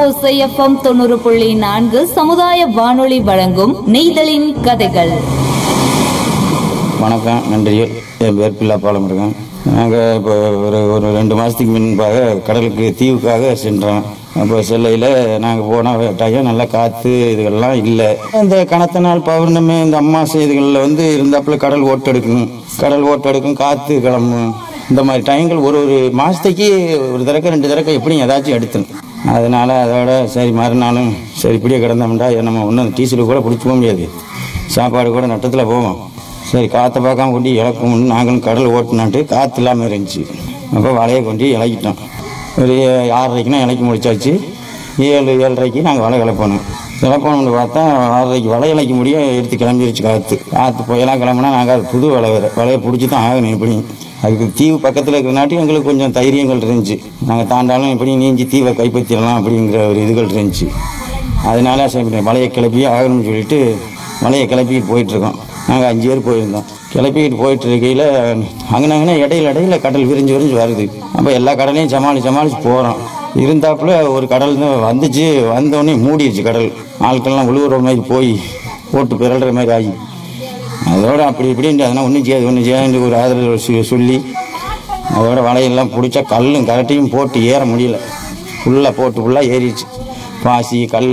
ஓசை எஃப்எம் தொண்ணூறு புள்ளி நான்கு சமுதாய வானொலி வழங்கும் நெய்தலின் கதைகள் வணக்கம் நன்றி என் பேர் பிள்ளா பாலமுருகன் நாங்கள் இப்போ ஒரு ஒரு ரெண்டு மாதத்துக்கு முன்பாக கடலுக்கு தீவுக்காக சென்றோம் அப்போ செல்லையில் நாங்கள் போன டைம் நல்லா காற்று இதுகள்லாம் இல்லை இந்த கணத்த நாள் பௌர்ணமி இந்த அம்மாசை இதுகளில் வந்து இருந்தாப்புல கடல் ஓட்டெடுக்கும் கடல் ஓட்டெடுக்கும் காற்று கிளம்பும் இந்த மாதிரி டைங்கள் ஒரு ஒரு மாதத்துக்கு ஒரு தடவை ரெண்டு தடவை எப்படியும் ஏதாச்சும் எடுத்துணும் அதனால் அதோட சரி மறுநாளும் சரி இப்படியே கிடந்தோம்டா நம்ம ஒன்றும் டீசலுக்கு கூட பிடிச்சி போக முடியாது சாப்பாடு கூட நட்டத்தில் போவோம் சரி காற்றை பார்க்காம கொண்டு இழக்கணும்னு நாங்களும் கடல் ஓட்டினான்ட்டு காற்று இல்லாமல் இருந்துச்சு அப்போ வலையை கொண்டு இலக்கிட்டோம் ஒரு ஆறரைக்குனா இலக்கி முடிச்சாச்சு ஏழு ஏழரைக்கு நாங்கள் வலை கிளப்பணும் கிளப்பணும்னு பார்த்தா ஆறரைக்கு வலை இலக்க முடிய எடுத்து கிளம்பிருச்சு காற்று காற்று புயலாம் கிளம்புனா நாங்கள் அது புது வலை வேறு வலையை பிடிச்சி தான் ஆகணும் எப்படி அதுக்கு தீவு பக்கத்தில் இருக்கிறனாட்டி எங்களுக்கு கொஞ்சம் தைரியங்கள் இருந்துச்சு நாங்கள் தாண்டாலும் எப்படி நீஞ்சி தீவை கைப்பற்றிடலாம் அப்படிங்கிற ஒரு இதுகள் இருந்துச்சு அதனால சரி வலையை கிளப்பி ஆகணும்னு சொல்லிட்டு வலையை கிளப்பிக்கிட்டு போயிட்டுருக்கோம் நாங்கள் அஞ்சு பேர் போயிருந்தோம் கிளப்பிக்கிட்டு போயிட்டு இருக்கையில் அங்கனங்கன்னா இடையில இடையில கடல் விரிஞ்சு விரிஞ்சு வருது அப்போ எல்லா கடலையும் சமாளித்து சமாளித்து போகிறோம் இருந்தாப்புல ஒரு கடல் தான் வந்துச்சு வந்தோடனே மூடிடுச்சு கடல் ஆட்கள்லாம் உழுவுற மாதிரி போய் போட்டு பிறல்ற மாதிரி ஆகி அதோட அப்படி இப்படின்ட்டு அதெல்லாம் ஒன்றும் செய்யாது ஒன்றும் செய்யாது ஒரு ஆதரவு சொ- சொல்லி அதோட வலையெல்லாம் பிடிச்சா கல்லும் கரட்டையும் போட்டு ஏற முடியல ஃபுல்லாக போட்டு ஃபுல்லாக ஏறிடுச்சு பாசி கல்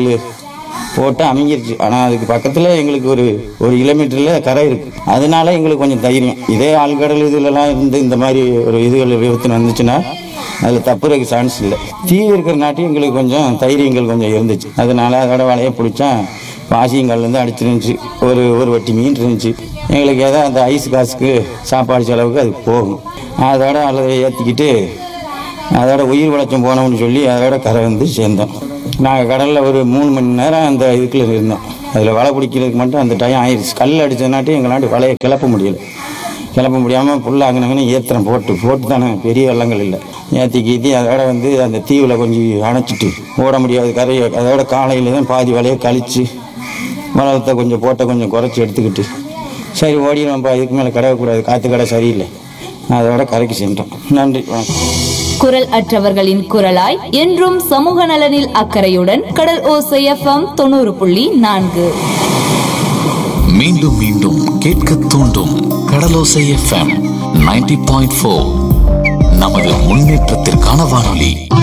போட்டு அமைஞ்சிருச்சு ஆனால் அதுக்கு பக்கத்தில் எங்களுக்கு ஒரு ஒரு கிலோமீட்டரில் கரை இருக்குது அதனால எங்களுக்கு கொஞ்சம் தைரியம் இதே ஆழ்கடல் இதுலலாம் இருந்து இந்த மாதிரி ஒரு இதுகள் விபத்து வந்துச்சுன்னா அதில் தப்புறதுக்கு சான்ஸ் இல்லை தீவு இருக்கிற நாட்டி எங்களுக்கு கொஞ்சம் தைரியங்கள் கொஞ்சம் இருந்துச்சு அதனால அதோட வலையை பிடிச்சா பாசியங்கள் வந்து அடிச்சிருந்துச்சு ஒரு ஒரு வட்டி மீன் இருந்துச்சு எங்களுக்கு ஏதோ அந்த ஐஸ் காசுக்கு சாப்பாடு செலவுக்கு அது போகும் அதோட அதை ஏற்றிக்கிட்டு அதோட உயிர் வளர்ச்சம் போனோம்னு சொல்லி அதோட கரை வந்து சேர்ந்தோம் நாங்கள் கடலில் ஒரு மூணு மணி நேரம் அந்த இதுக்குள்ள இருந்தோம் அதில் வலை பிடிக்கிறதுக்கு மட்டும் அந்த டைம் ஆயிடுச்சு கல் அடித்ததுனாட்டி எங்களாண்டி வலையை கிளப்ப முடியல கிளப்ப முடியாமல் ஃபுல்லாக அங்கனங்கன்னு ஏத்திரம் போட்டு போட்டு தானே பெரிய வெள்ளங்கள் இல்லை ஏற்றி கீத்தி அதோட வந்து அந்த தீவில் கொஞ்சம் அணைச்சிட்டு ஓட முடியாது கரையை அதோட காலையில் தான் பாதி வலையை கழித்து வளத்தை கொஞ்சம் போட்ட கொஞ்சம் குறைச்சி எடுத்துக்கிட்டு சரி ஓடிடுவோம்ப்பா இதுக்கு மேலே கிடக்கக்கூடாது காற்று கடை சரியில்லை அதோட கரைக்கு சென்றோம் நன்றி வணக்கம் குரல் அற்றவர்களின் குரலாய் என்றும் சமூக நலனில் அக்கறையுடன் கடல் ஓசை எஃப்எம் தொண்ணூறு புள்ளி நான்கு மீண்டும் மீண்டும் கேட்க தூண்டும் கடலோசை எஃப்எம் 90.4 பாயிண்ட் நமது முன்னேற்றத்திற்கான வானொலி